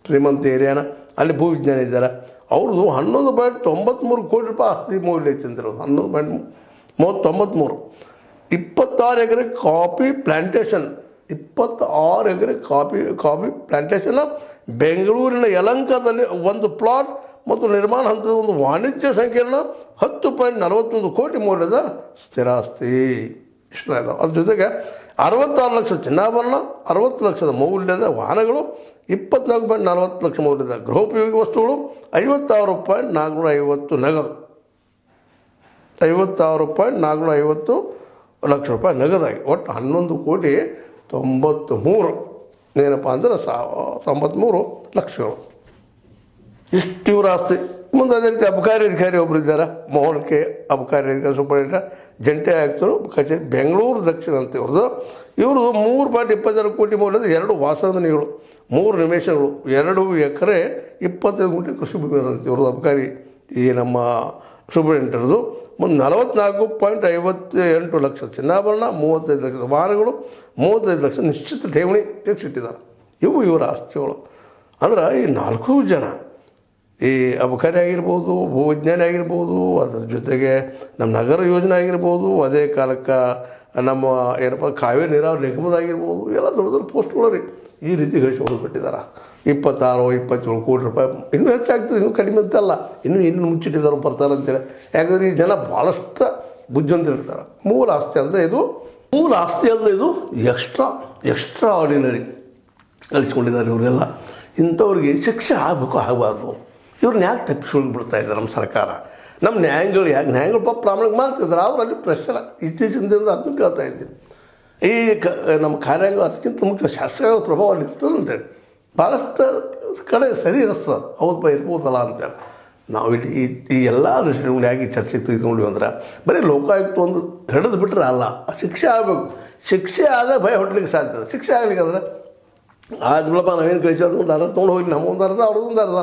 ಶ್ರೀಮಂತ ಏರಿಯಾನ ಅಲ್ಲಿ ಭೂವಿಜ್ಞಾನ ಇದ್ದಾರೆ ಅವ್ರದ್ದು ಹನ್ನೊಂದು ಪಾಯಿಂಟ್ ತೊಂಬತ್ತ್ಮೂರು ಕೋಟಿ ರೂಪಾಯಿ ಆಸ್ತಿ ಮೌಲ್ಯ ಐತೆ ಅಂತಿರೋದು ಹನ್ನೊಂದು ಪಾಯಿಂಟ್ ಮೂವತ್ತು ತೊಂಬತ್ತ್ಮೂರು ಇಪ್ಪತ್ತಾರು ಎಕರೆ ಕಾಫಿ ಪ್ಲಾಂಟೇಶನ್ ಇಪ್ಪತ್ತಾರು ಎಕರೆ ಕಾಫಿ ಕಾಫಿ ಪ್ಲಾಂಟೇಶನ್ ಬೆಂಗಳೂರಿನ ಯಲಂಕದಲ್ಲಿ ಒಂದು ಪ್ಲಾಟ್ ಮತ್ತು ನಿರ್ಮಾಣ ಹಂತದ ಒಂದು ವಾಣಿಜ್ಯ ಸಂಕೀರ್ಣ ಹತ್ತು ಪಾಯಿಂಟ್ ನಲವತ್ತೊಂದು ಕೋಟಿ ಮೌಲ್ಯದ ಸ್ಥಿರಾಸ್ತಿ ಇಷ್ಟ ಇದಾವೆ ಅದ್ರ ಜೊತೆಗೆ ಅರವತ್ತಾರು ಲಕ್ಷ ಚಿನ್ನಾಭರಣ ಅರವತ್ತು ಲಕ್ಷದ ಮೌಲ್ಯದ ವಾಹನಗಳು ಇಪ್ಪತ್ನಾಲ್ಕು ಪಾಯಿಂಟ್ ನಲವತ್ತು ಲಕ್ಷ ಮೌಲ್ಯದ ಗೃಹೋಪಯೋಗಿ ವಸ್ತುಗಳು ಐವತ್ತಾರು ಪಾಯಿಂಟ್ ನಾಲ್ಕುನೂರ ಐವತ್ತು ನಗದು ಐವತ್ತಾರು ಪಾಯಿಂಟ್ ನಾಲ್ಕುನೂರ ಐವತ್ತು ಲಕ್ಷ ರೂಪಾಯಿ ನಗದಾಗಿ ಒಟ್ಟು ಹನ್ನೊಂದು ಕೋಟಿ ತೊಂಬತ್ತು ಮೂರು ಏನಪ್ಪ ಅಂದ್ರೆ ಸಾವ ತೊಂಬತ್ತ್ಮೂರು ಲಕ್ಷಗಳು ಇಷ್ಟು ಇವ್ರ ಆಸ್ತಿ ಮುಂದೆ ಅದೇ ರೀತಿ ಅಬಕಾರಿ ಅಧಿಕಾರಿ ಒಬ್ಬರು ಇದ್ದಾರೆ ಮೋಹನ್ ಕೆ ಅಬಕಾರಿ ಅಧಿಕಾರಿ ಸೂಪರಿಂಟೆಂಡೆಂಟ್ ಜಂಟಿ ಆಯುಕ್ತರು ಕಚೇರಿ ಬೆಂಗಳೂರು ದಕ್ಷಿಣ ಅಂತ ಇವ್ರದ್ದು ಇವ್ರದ್ದು ಮೂರು ಪಾಯಿಂಟ್ ಇಪ್ಪತ್ತೆರಡು ಕೋಟಿ ಮೌಲ್ಯದ ಎರಡು ವಾಸಂದನಿಗಳು ಮೂರು ನಿವೇಶನಗಳು ಎರಡು ಎಕರೆ ಇಪ್ಪತ್ತೈದು ಗುಂಟೆ ಕೃಷಿ ಭೂಮಿ ಅದಂತೆ ಇವ್ರದ್ದು ಅಬಕಾರಿ ಈ ನಮ್ಮ ಸೂಪರಿಂಟೆಂಡರ್ದು ಮುಂದೆ ನಲವತ್ನಾಲ್ಕು ಪಾಯಿಂಟ್ ಐವತ್ತ ಎಂಟು ಲಕ್ಷ ಚಿನ್ನಾಭರಣ ಮೂವತ್ತೈದು ಲಕ್ಷದ ವಾಹನಗಳು ಮೂವತ್ತೈದು ಲಕ್ಷ ನಿಶ್ಚಿತ ಠೇವಣಿ ಫಿಕ್ಸ್ ಇಟ್ಟಿದ್ದಾರೆ ಇವು ಇವರ ಆಸ್ತಿಗಳು ಅಂದ್ರೆ ಈ ನಾಲ್ಕು ಜನ ಈ ಅಬಕಾರಿ ಆಗಿರ್ಬೋದು ಭೂವಿಜ್ಞಾನಿ ಆಗಿರ್ಬೋದು ಅದ್ರ ಜೊತೆಗೆ ನಮ್ಮ ನಗರ ಯೋಜನೆ ಆಗಿರ್ಬೋದು ಅದೇ ಕಾಲಕ್ಕೆ ನಮ್ಮ ಏನಪ್ಪ ಕಾವೇರಿ ನೀರಾವರಿ ನಿಗಮದಾಗಿರ್ಬೋದು ಎಲ್ಲ ದೊಡ್ಡ ದೊಡ್ಡ ಪೋಸ್ಟ್ಗಳು ರೀ ಈ ರೀತಿ ಗಳಿಸ್ಕೊಂಡು ಬಿಟ್ಟಿದ್ದಾರೆ ಇಪ್ಪತ್ತಾರು ಇಪ್ಪತ್ತೇಳು ಕೋಟಿ ರೂಪಾಯಿ ಇನ್ನೂ ಹೆಚ್ಚಾಗ್ತದೆ ಇನ್ನೂ ಕಡಿಮೆ ಅಂತಲ್ಲ ಇನ್ನೂ ಇನ್ನೂ ಮುಚ್ಚಿಟ್ಟಿದ್ದಾರೆ ಬರ್ತಾರೆ ಅಂತೇಳಿ ಯಾಕಂದ್ರೆ ಈ ಜನ ಭಾಳಷ್ಟು ಬುದ್ಧಿವಂತರಿರ್ತಾರೆ ಮೂಲ ಆಸ್ತಿ ಅಲ್ಲದೆ ಇದು ಮೂಲ ಆಸ್ತಿ ಅಲ್ಲದೆ ಇದು ಎಕ್ಸ್ಟ್ರಾ ಎಕ್ಸ್ಟ್ರಾ ಆರ್ಡಿನರಿ ಕಲಿಸ್ಕೊಂಡಿದ್ದಾರೆ ಇವರೆಲ್ಲ ಇಂಥವ್ರಿಗೆ ಶಿಕ್ಷೆ ಆಗಬೇಕು ಆಗಬಾರ್ದು ಇವ್ರನ್ನ ಯಾಕೆ ತಪ್ಪಿಸ್ಕೊಂಡು ಬಿಡ್ತಾ ಇದ್ದಾರೆ ನಮ್ಮ ಸರ್ಕಾರ ನಮ್ಮ ನ್ಯಾಯಗಳು ಯಾಕೆ ನ್ಯಾಯಗಳು ಪಾಪ ಪ್ರಾಮಾಣಿಕ ಮಾಡ್ತಿದ್ದಾರೆ ಆದ್ರೆ ಅಲ್ಲಿ ಪ್ರೆಷರ್ ಇತ್ತೀಚಿನ ದಿನದ ಅದನ್ನು ಕೇಳ್ತಾ ಇದ್ದೀನಿ ಈ ಕ ನಮ್ಮ ಕಾರ್ಯಾಂಗ ಅದಕ್ಕಿಂತ ಮುಖ್ಯ ಶಾಸಕರ ಪ್ರಭಾವ ಅಲ್ಲಿ ಇರ್ತದೆ ಅಂತೇಳಿ ಭಾಳಷ್ಟು ಕಡೆ ಸರಿ ಅನಿಸ್ತದೆ ಹೌದು ಬಾ ಇರ್ಬೋದಲ್ಲ ಅಂತೇಳಿ ನಾವು ಇಲ್ಲಿ ಈ ಈ ಎಲ್ಲ ದೃಷ್ಟಿಗಳು ಯಾಕೆ ಚರ್ಚೆಗೆ ತೆಗೆದುಕೊಂಡ್ವಿ ಅಂದ್ರೆ ಬರೀ ಲೋಕಾಯುಕ್ತ ಒಂದು ಹಿಡಿದು ಬಿಟ್ರೆ ಅಲ್ಲ ಶಿಕ್ಷೆ ಆಗಬೇಕು ಶಿಕ್ಷೆ ಆದಾಗ ಭಯ ಹೊಡ್ಲಿಕ್ಕೆ ಸಾಧ್ಯ ಇದೆ. ಶಿಕ್ಷೆ ಆಗ್ಲಿಕ್ಕೆ ಅಂದ್ರೆ ಆದ ಬಿಡಪ್ಪ ನಾವೇನು ಕಳಿಸೋದು ಒಂದು ಅರ್ಧ ತೊಗೊಂಡು ಹೋಗಿ ನಮ್ಮೊಂದು ಅರ್ಧ ಅವ್ರದ್ದೊಂದು ಅರ್ಧ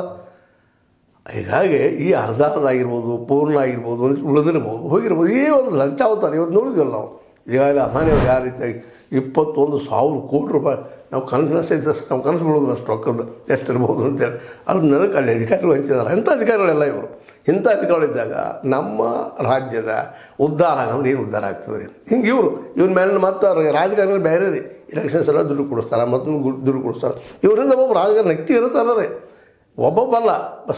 ಹೀಗಾಗಿ ಈ ಅರ್ಧ ಅರ್ಧ ಆಗಿರ್ಬೋದು ಪೂರ್ಣ ಆಗಿರ್ಬೋದು ಒಂದು ಉಳಿದಿರ್ಬೋದು ಹೋಗಿರ್ಬೋದು ಈ ಒಂದು ಲಂಚ ಅವತಾರ ಇವತ್ತು ನೋಡಿದ್ವಲ್ಲ ನಾವು ಈಗಾಗಲೇ ಅದಾನಿ ಅವ್ರು ಯಾವ ರೀತಿಯಾಗಿ ಇಪ್ಪತ್ತೊಂದು ಸಾವಿರ ಕೋಟಿ ರೂಪಾಯಿ ನಾವು ಕನಸಿನ ಸಹಿತ ನಾವು ಕನಸು ಬಿಡೋದು ಅಷ್ಟು ರೊಕ್ಕದ ಎಷ್ಟಿರ್ಬೋದು ಅಂತೇಳಿ ಅದು ನನಗೆ ಅಲ್ಲಿ ಅಧಿಕಾರಿಗಳು ಹಂಚಿದ್ದಾರೆ ಇಂಥ ಅಧಿಕಾರಿಗಳೆಲ್ಲ ಇವರು ಇಂಥ ಅಧಿಕಾರಿಗಳಿದ್ದಾಗ ನಮ್ಮ ರಾಜ್ಯದ ಉದ್ಧಾರ ಅಂದ್ರೆ ಏನು ಉದ್ಧಾರ ಆಗ್ತದೆ ರೀ ಹಿಂಗೆ ಇವರು ಇವ್ರ ಮೇಲೆ ಮತ್ತು ರಾಜಕಾರಣಿಗಳು ಬೇರೆ ರೀ ಎಲೆಕ್ಷನ್ಸ್ ಎಲ್ಲ ದುಡ್ಡು ಕೊಡಿಸ್ತಾರೆ ಮತ್ತು ದುಡ್ಡು ಕೊಡಿಸ್ತಾರೆ ಇವರಿಂದ ಒಬ್ಬ ರಾಜಕಾರಣ ನೆಟ್ಟಿ ಇರ್ತಾರೆ ರೀ ಒಬ್ಬೊಬ್ಬಲ್ಲ